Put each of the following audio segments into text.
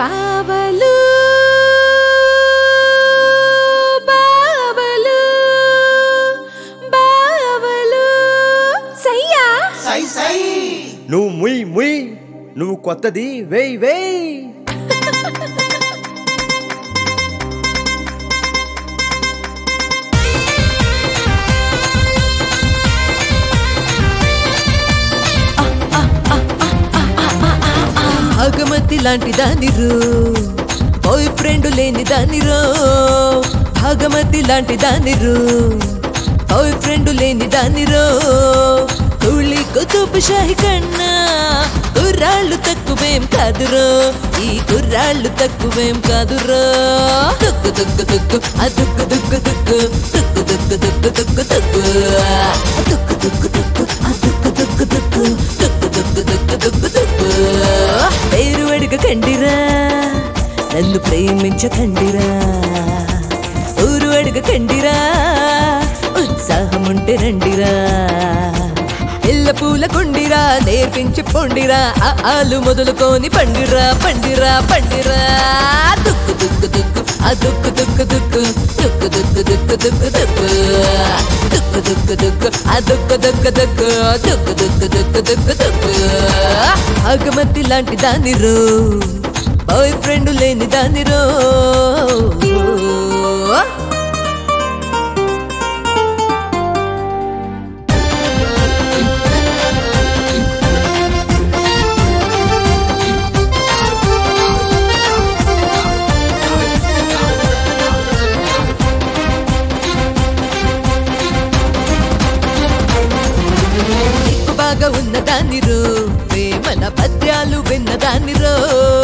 బావలు బావలు బావలు సయ్యా సై సై నువ్వు ముయ్ ముయ్ నువ్వు కొత్తది వేయ్ వేయ్ భాగమతి లాంటి దానిరో బాయ్ ఫ్రెండ్ లేని దానిరో భాగమతి లాంటి దానిరో బాయ్ ఫ్రెండ్ లేని దానిరో కూలి కుతుబ్ షాహి కన్నా కుర్రాళ్ళు తక్కువేం కాదురో ఈ కుర్రాళ్ళు తక్కువేం కాదురో దుక్కు దుక్కు దుక్కు ఆ దుక్కు దుక్కు దుక్కు దుక్కు దుక్కు దుక్కు దుక్కు దుక్కు ఆ దుక్కు దుక్కు దుక్కు ఆ దుక్కు దుక్కు దుక్కు దుక్కు దుక్కు దుక్కు దుక్కు దుక్కు పేరు అడగకండిరా నన్ను ప్రేమించకండిరా ఊరు అడగకండిరా ఉత్సాహం ఉంటే రండిరా ఎల్ల పూల కొండిరా నేర్పించి పొండిరా ఆ ఆలు మొదలుకొని పండిరా పండిరా పండిరా దుక్కు దుక్కు దుక్కు ఆ దుక్కు దుక్కు దుక్కు దుక్కు దుక్కు దుక్కు దుక్కు దుక్కు దుక్కు దుక్కు దుక్కు ఆ దుక్కు దుక్కు దుక్కు దుక్కు దుక్కు దుక్కు దుక్కు దుక్కు అగమతి లాంటి దానిరో బాయ్ ఫ్రెండ్ లేని దానిరో సిక్కు బాగా ఉన్న దానిరో ప్రేమల పద్యాలు విన్న దానిరో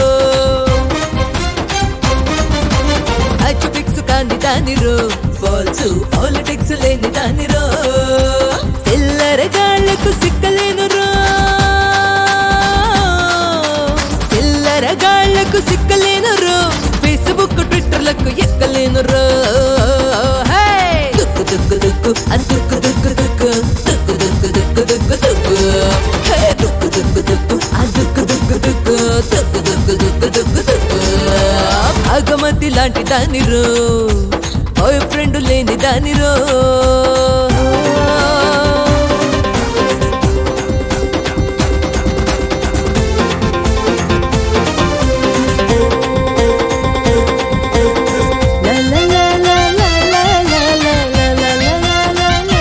అచ్చు ఫిక్స్ కాని దానిరో ఫాల్స్ పాలిటిక్స్ లేని దానిరో చిల్లర గాళ్లకు సిక్కలేను రో చిల్లర గాళ్లకు సిక్కలేను రో ఫేస్బుక్ ట్విట్టర్లకు ఎక్కలేను రో హే! దుక్కు దుక్కు దుక్కు ఆ దుక్కు దుక్కు దుక్కు దుక్కు దుక్కు దుక్కు దుక్కు దుక్కు హే! దుక్కు దుక్కు దుక్కు ఆ దుక్కు దుక్కు దుక్కు దుక్కు దుక్కు దుక్కు దుక్కు దుక్కు భాగమతి లాంటి దానిరో బాయ్ ఫ్రెండ్ లేని దానిరో La la la la la la la la la la la la la la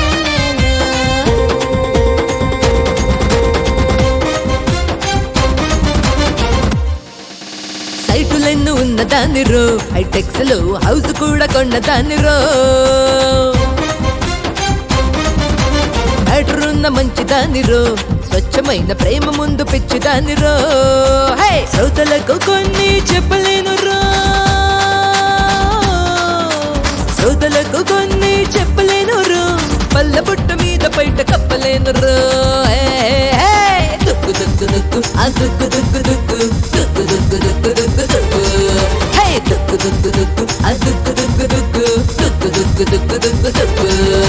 సైటులెన్ను ఉన్న దానిరో హైటెక్స్ లో హౌస్ కూడా కొన్న దానిరో బ్యాటర్ ఉన్న మంచి దానిరో స్వచ్ఛమైన ప్రేమ ముందు పిచ్చి దానిరో హే శ్రోతలకు కొన్ని చెప్పలేను రో శ్రోతలకు కొన్ని చెప్పలేను రో పల్ల బుట్ట మీద బయట కప్పలేను రో హే, హే, హే. దుక్కు దుక్కు దుక్కు ఆ దుక్కు దుక్కు దుక్కు దుక్కు దుక్కు దుక్కు దుక్కు దుక్కు హే దుక్కు దుక్కు దుక్కు ఆ దుక్కు దుక్కు దుక్కు దుక్కు దుక్కు దుక్కు దుక్కు దుక్కు